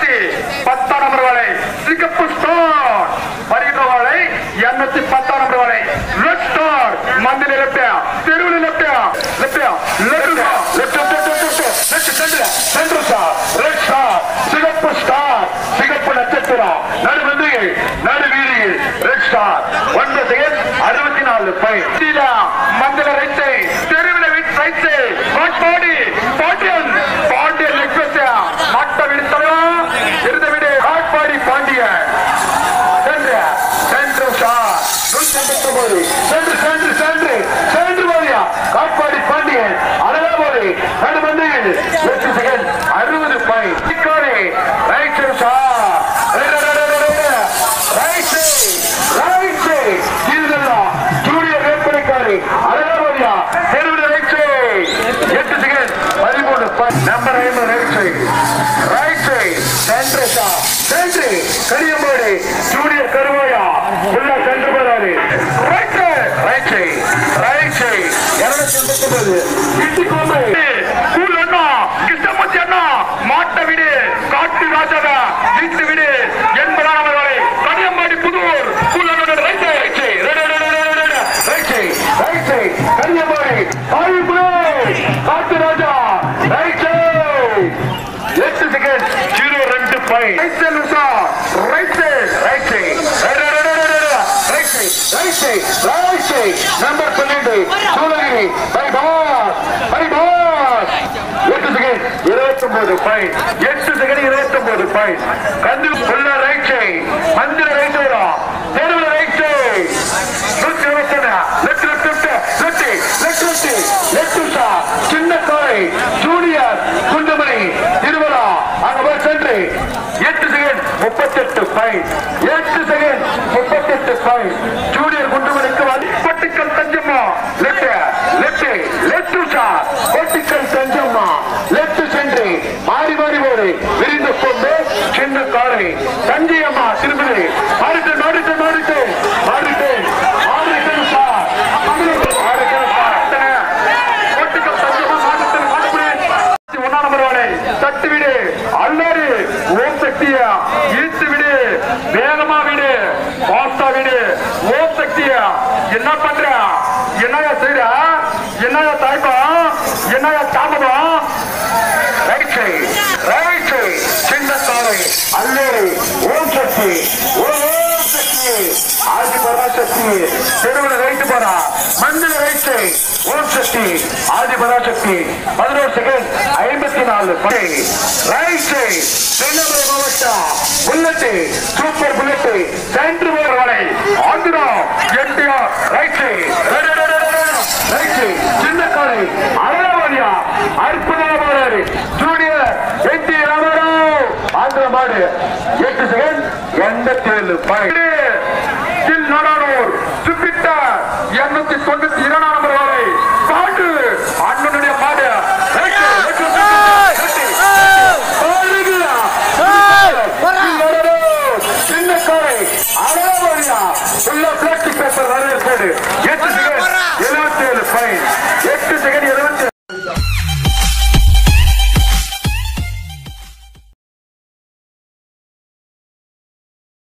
இருநூத்தி பத்தாம் நம்பர் வாழை சிகப்பு ஸ்டார் வருகின்ற வாழை இருநூத்தி பத்தாம் நம்பர் வாழை ரெட் ஸ்டார் மந்திரி லெப்டியா தெருவில் லெப்டியா லெப்டியா லெப்டியா left left left left centre centre star red star சிகப்பு ஸ்டார் சிகப்பு நட்சத்திரம் நடு வந்து நடு வீதியில் ரெட் ஸ்டார் ஒன்பது செகண்ட் அறுபத்தி நாலு பை மந்திர ரைட்டை தெருவில் விட் ரைட்டை பாடி பாண்டியன் பாண்டியன் ரிக்வெஸ்ட் மட்ட விடுத்தவா இருந்த விடு காட்பாடி பாண்டியன் சென்று சென்று சார் நூற்றி ஐம்பத்தி ஒன்பது சென்று சென்று சென்று சென்று போதியா காட்பாடி பாண்டியன் அழகா போது நடு வந்து எட்டு செகண்ட் அறுபது பாயிண்ட் சிக்கோரே ரைட் சார் ரைட் ரைட் இதுதான் ஜூனியர் வேப்பனைக்காரி அழகா போதியா தெருவில் ரைட் எட்டு செகண்ட் பதிமூணு நம்பர் ஐந்து right side right side centre sir centre கரியம்பாடு ஜூனியர் கருவாயா உள்ள சென்று போறாரு right side right side right side இருநூத்தி எண்பத்தி ஒன்பது இட்டிக்கோமை கூல் அண்ணா கிருஷ்ணமூர்த்தி அண்ணா மாட்ட விடு காட்டு ராஜாவ வீட்டு விடு என்பதான அவர்களை கனியம்பாடி புதூர் கூல் அண்ணா right side right side right side right side Kaniyambadi ஆயுபுரே காட்டு ராஜா ரைட் சைடு எட்டு செகண்ட் ஜீரோ ரெண்டு point right side Usha right side right side right side right side right side number பன்னெண்டு Shoolagiri bypass bypass எட்டு second இருபத்தி ஒன்பது point எட்டு second இருபத்தி ஒன்பது பாயிண்ட் கந்து உள்ள ரைட் சைடு மந்திர ரைட் சைடா தெருவில் ரைட் சைடு நூற்றி இருபத்தி ஒன்று left left left left left left left Usha சின்ன கோரை ஜூனியர் குண்டுமணி திருமலா அங்க போய் சென்று எட்டு செகண்ட் முப்பத்தெட்டு பாயிண்ட் எட்டு செகண்ட் முப்பத்தெட்டு பாயிண்ட் ஜூனியர் குண்டுமணிக்கு வந்து பொட்டிக்கல் Thanjamma left left left Usha பொட்டிக்கல் தஞ்சம்மா லெஃப்ட் சென்று மாறி மாறி போடு விரிந்து கொண்டு சின்ன காரை தஞ்சை அம்மா திருமணி மாறிட்டு மாறிட்டு மாறிட்டு மாறிட்டு மாறிட்டு சார் மாறிட்டு சார் பொட்டிக்கல் தஞ்சம்மா மாறிட்டு மாறிட்டு ஒன்னா நம்பர் வாடை தட்டு விடு அல்லாரு ஓம் சக்தியா ஈர்த்து விடு வேகமா விடு பாஸ்டா விடு ஓம் சக்தியா என்ன பண்ற என்னயா செய்ற என்னயா தாய்ப்பா என்னயா தாமதம் ரைட் சைடு ரைட் சைடு சின்ன தாரை அல்லேரு ஓம் சக்தி ஓம் ஓம் சக்தி ஆதி பராசக்தி தெருவில் ரைட்டு போறா மஞ்சள் ரைட் சைடு ஓம் சக்தி ஆதி பராசக்தி பதினோரு செகண்ட் ஐம்பத்தி நாலு ரைட் சைடு தென்னமலை மாவட்டம் புல்லட்டு சூப்பர் புல்லட்டு சென்ட்ரு போற வரை Andhra NTR right side right side சின்ன காலை அழகாவதியா அற்புதமா போறாரு junior N T Ramarao Andhra மாடு எட்டு செகண்ட் எண்பத்தி ஏழு பாயிண்ட் நாடானூர் சுப்பிட்ட இருநூத்தி தொண்ணூத்தி இரண்டாம் நம்பர் வரை காட்டு அண்ணனுடைய மாடு Right side, right side, right side. பாருங்களா? சின்ன காரை அழகாவதியா உள்ள பிளாஸ்டிக் பேப்பர் வரவேற்போடு